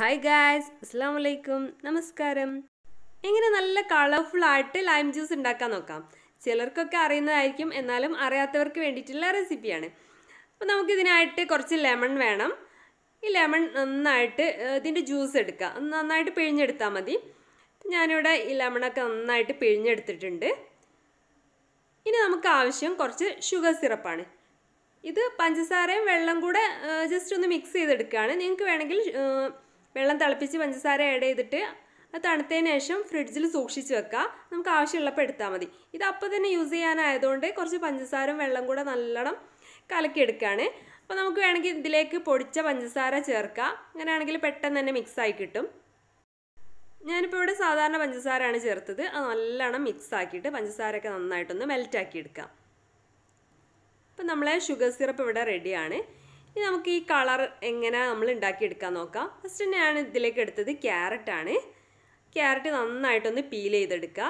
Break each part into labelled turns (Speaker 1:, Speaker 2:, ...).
Speaker 1: hi guys അസ്സാം വലൈക്കും നമസ്കാരം എങ്ങനെ നല്ല കളർഫുൾ ആയിട്ട് ലൈം ജ്യൂസ് ഉണ്ടാക്കാൻ നോക്കാം ചിലർക്കൊക്കെ അറിയുന്നതായിരിക്കും എന്നാലും അറിയാത്തവർക്ക് വേണ്ടിയിട്ടുള്ള റെസിപ്പിയാണ് അപ്പോൾ നമുക്കിതിനായിട്ട് കുറച്ച് ലെമൺ വേണം ഈ ലെമൺ നന്നായിട്ട് ഏഹ്, ഇതിൻ്റെ ജ്യൂസ് എടുക്കുക ഒന്ന് നന്നായിട്ട് പിഴിഞ്ഞെടുത്താൽ മതി ഞാനിവിടെ ഈ ലെമണൊക്കെ നന്നായിട്ട് പിഴിഞ്ഞെടുത്തിട്ടുണ്ട് ഇനി നമുക്ക് ആവശ്യം കുറച്ച് ഷുഗർ സിറപ്പാണ് ഇത് പഞ്ചസാരയും വെള്ളം കൂടെ ജസ്റ്റ് ഒന്ന് മിക്സ് ചെയ്തെടുക്കുകയാണ് നിങ്ങൾക്ക് വേണമെങ്കിൽ ഏഹ്, വെള്ളം തിളപ്പിച്ച് പഞ്ചസാര ആഡ് ചെയ്തിട്ട് അത് തണുത്തതിന് ശേഷം ഫ്രിഡ്ജിൽ സൂക്ഷിച്ച് വെക്കുക നമുക്ക് ആവശ്യമുള്ളപ്പോൾ എടുത്താൽ മതി ഇത് അപ്പോൾ തന്നെ യൂസ് ചെയ്യാനായതുകൊണ്ട് കുറച്ച് പഞ്ചസാരയും വെള്ളം കൂടെ നല്ലോണം കലക്കിയെടുക്കുകയാണ് അപ്പോൾ നമുക്ക് വേണമെങ്കിൽ ഇതിലേക്ക് പൊടിച്ച പഞ്ചസാര ചേർക്കാം അങ്ങനെയാണെങ്കിൽ പെട്ടെന്ന് തന്നെ മിക്സ് ആയി കിട്ടും ഞാനിപ്പോൾ ഇവിടെ സാധാരണ പഞ്ചസാരയാണ് ചേർത്തത് അത് നല്ലോണം മിക്സ് ആക്കിയിട്ട് പഞ്ചസാരയൊക്കെ നന്നായിട്ടൊന്ന് മെൽറ്റ് ആക്കി എടുക്കാം അപ്പം നമ്മളെ ഷുഗർ സിറപ്പ് ഇവിടെ റെഡിയാണ് ഇനി നമുക്ക് ഈ കളർ എങ്ങനെ നമ്മൾ ഉണ്ടാക്കിയെടുക്കാൻ നോക്കാം ഫസ്റ്റ് ഞാൻ ഇതിലേക്ക് എടുത്തത് ക്യാരറ്റാണ് ക്യാരറ്റ് നന്നായിട്ടൊന്ന് പീൽ ചെയ്തെടുക്കുക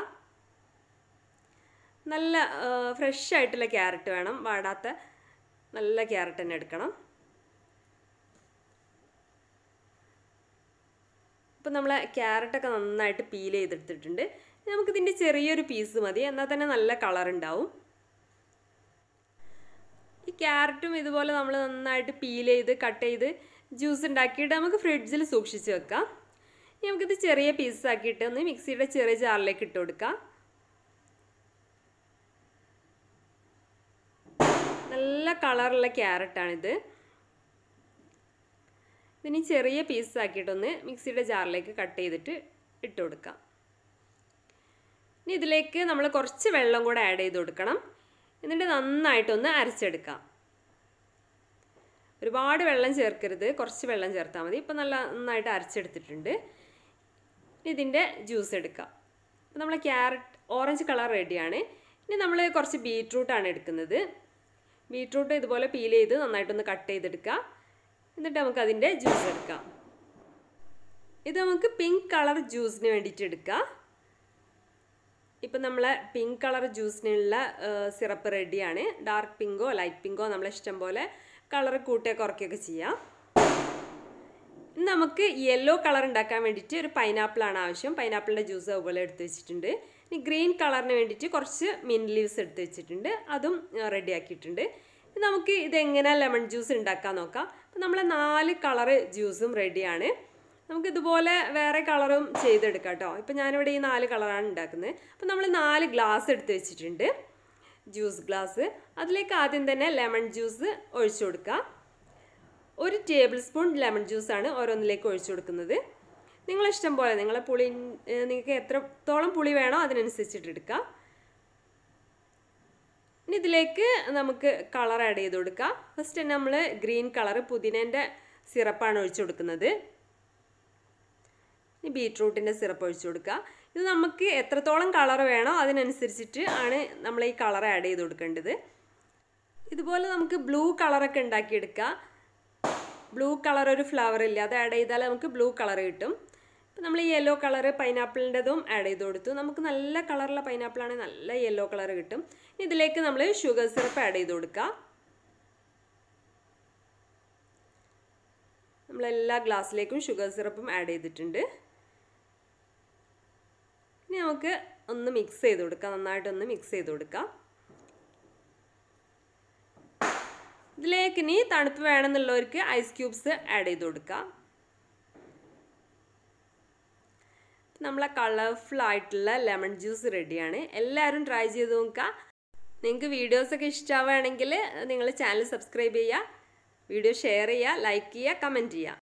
Speaker 1: നല്ല ഫ്രഷ് ആയിട്ടുള്ള ക്യാരറ്റ് വേണം വാടാത്ത നല്ല ക്യാരറ്റ് തന്നെ എടുക്കണം അപ്പം നമ്മൾ ക്യാരറ്റൊക്കെ നന്നായിട്ട് പീൽ ചെയ്തെടുത്തിട്ടുണ്ട് നമുക്കിതിൻ്റെ ചെറിയൊരു പീസ് മതി എന്നാൽ തന്നെ നല്ല കളർ ഉണ്ടാവും ഈ ക്യാരറ്റും ഇതുപോലെ നമ്മൾ നന്നായിട്ട് പീൽ ചെയ്ത് കട്ട് ചെയ്ത് ജ്യൂസ് ഉണ്ടാക്കിയിട്ട് നമുക്ക് ഫ്രിഡ്ജിൽ സൂക്ഷിച്ച് വെക്കാം ഇനി നമുക്കിത് ചെറിയ പീസസ് ആക്കിയിട്ട് ഒന്ന് മിക്സിയുടെ ചെറിയ ജാറിലേക്ക് ഇട്ട് കൊടുക്കാം നല്ല കളറുള്ള ക്യാരറ്റാണിത് ഇതിനി ചെറിയ പീസസ് ആക്കിയിട്ടൊന്ന് മിക്സിയുടെ ജാറിലേക്ക് കട്ട് ചെയ്തിട്ട് ഇട്ട് കൊടുക്കാം ഇനി ഇതിലേക്ക് നമ്മൾ കുറച്ച് വെള്ളം കൂടെ ആഡ് ചെയ്ത് കൊടുക്കണം എന്നിട്ട് നന്നായിട്ടൊന്ന് അരച്ചെടുക്കാം ഒരുപാട് വെള്ളം ചേർക്കരുത് കുറച്ച് വെള്ളം ചേർത്താൽ മതി ഇപ്പം നല്ല നന്നായിട്ട് അരച്ചെടുത്തിട്ടുണ്ട് ഇനി ഇതിൻ്റെ ജ്യൂസ് എടുക്കാം അപ്പോൾ നമ്മൾ ക്യാരറ്റ് ഓറഞ്ച് കളർ റെഡിയാണ് ഇനി നമ്മൾ കുറച്ച് ബീട്രൂട്ടാണ് എടുക്കുന്നത് ബീട്രൂട്ട് ഇതുപോലെ പീൽ ചെയ്ത് നന്നായിട്ടൊന്ന് കട്ട് ചെയ്തെടുക്കുക എന്നിട്ട് നമുക്ക് അതിൻ്റെ ജ്യൂസ് എടുക്കാം ഇത് നമുക്ക് പിങ്ക് കളർ ജ്യൂസിന് വേണ്ടിയിട്ട് എടുക്കാം ഇപ്പം നമ്മൾ പിങ്ക് കളർ ജ്യൂസിനുള്ള സിറപ്പ് റെഡിയാണ് ഡാർക്ക് പിങ്കോ ലൈറ്റ് പിങ്കോ നമ്മളെ ഇഷ്ടം പോലെ കളർ കൂട്ടുക കുറയ്ക്കുകയൊക്കെ ചെയ്യാം ഇനി നമുക്ക് യെല്ലോ കളർ ഉണ്ടാക്കാൻ വേണ്ടിയിട്ട് ഒരു പൈനാപ്പിളാണ് ആവശ്യം പൈനാപ്പിളിൻ്റെ ജ്യൂസ് അതുപോലെ എടുത്ത് വെച്ചിട്ടുണ്ട് ഇനി ഗ്രീൻ കളറിന് വേണ്ടിയിട്ട് കുറച്ച് മിൻ ലീവ്സ് എടുത്ത് വെച്ചിട്ടുണ്ട് അതും റെഡി ആക്കിയിട്ടുണ്ട് ഇനി നമുക്ക് ഇതെങ്ങനെ ലെമൺ ജ്യൂസ് ഉണ്ടാക്കാൻ നോക്കാം അപ്പോൾ നമ്മൾ നാല് കളറ് ജ്യൂസും റെഡിയാണ് നമുക്ക് ഇതുപോലെ വേറെ കളറും ചെയ്തെടുക്കാം കേട്ടോ ഇപ്പം ഞാനിവിടെ ഈ നാല് കളറാണ് ഉണ്ടാക്കുന്നത് അപ്പം നമ്മൾ നാല് ഗ്ലാസ് എടുത്ത് വെച്ചിട്ടുണ്ട് ജ്യൂസ് ഗ്ലാസ് അതിലേക്ക് ആദ്യം തന്നെ ലെമൺ ജ്യൂസ് ഒഴിച്ചു കൊടുക്കുക ഒരു ടേബിൾ സ്പൂൺ ലെമൺ ജ്യൂസാണ് ഓരോന്നിലേക്ക് ഒഴിച്ചു കൊടുക്കുന്നത് നിങ്ങളിഷ്ടം പോലെ നിങ്ങളെ പുളി ഏഹ് നിങ്ങൾക്ക് എത്രത്തോളം പുളി വേണോ അതിനനുസരിച്ചിട്ട് എടുക്കുക ഇനി ഇതിലേക്ക് നമുക്ക് കളർ ആഡ് ചെയ്ത് കൊടുക്കാം ഫസ്റ്റ് നമ്മൾ ഗ്രീൻ കളർ പുതിനേൻ്റെ സിറപ്പാണ് ഒഴിച്ചു കൊടുക്കുന്നത് ഇനി ബീട്രൂട്ടിൻ്റെ സിറപ്പ് ഒഴിച്ചു കൊടുക്കുക ഇത് നമുക്ക് എത്രത്തോളം കളർ വേണോ അതിനനുസരിച്ചിട്ട് ആണ് നമ്മൾ ഈ കളർ ആഡ് ചെയ്ത് കൊടുക്കേണ്ടത് ഇതുപോലെ നമുക്ക് ബ്ലൂ കളറൊക്കെ ഉണ്ടാക്കിയെടുക്കാം ബ്ലൂ കളർ ഒരു ഫ്ലവർ ഇല്ല അത് ആഡ് ചെയ്താൽ നമുക്ക് ബ്ലൂ കളർ കിട്ടും ഇപ്പം നമ്മൾ ഈ യെല്ലോ കളർ പൈനാപ്പിളിൻ്റെതും ആഡ് ചെയ്ത് കൊടുത്തു നമുക്ക് നല്ല കളറുള്ള പൈനാപ്പിളാണെങ്കിൽ നല്ല യെല്ലോ കളർ കിട്ടും ഇനി ഇതിലേക്ക് നമ്മൾ ഷുഗർ സിറപ്പ് ആഡ് ചെയ്ത് കൊടുക്കുക നമ്മളെല്ലാ ഗ്ലാസ്സിലേക്കും ഷുഗർ സിറപ്പും ആഡ് ചെയ്തിട്ടുണ്ട് ഇനി നമുക്ക് ഒന്ന് മിക്സ് ചെയ്ത് കൊടുക്കാം നന്നായിട്ടൊന്ന് മിക്സ് ചെയ്ത് കൊടുക്കാം ഇതിലേക്ക് ഇനി തണുപ്പ് വേണമെന്നുള്ളവർക്ക് ഐസ് ക്യൂബ്സ് ആഡ് ചെയ്ത് കൊടുക്കാം നമ്മളെ കളർഫുൾ ആയിട്ടുള്ള ലെമൺ ജ്യൂസ് റെഡിയാണ് എല്ലാവരും ട്രൈ ചെയ്ത് നോക്കുക നിങ്ങൾക്ക് വീഡിയോസൊക്കെ ഇഷ്ടമാവുകയാണെങ്കിൽ നിങ്ങൾ ചാനൽ സബ്സ്ക്രൈബ് ചെയ്യുക വീഡിയോ ഷെയർ ചെയ്യുക ലൈക്ക് ചെയ്യുക കമൻറ്റ് ചെയ്യുക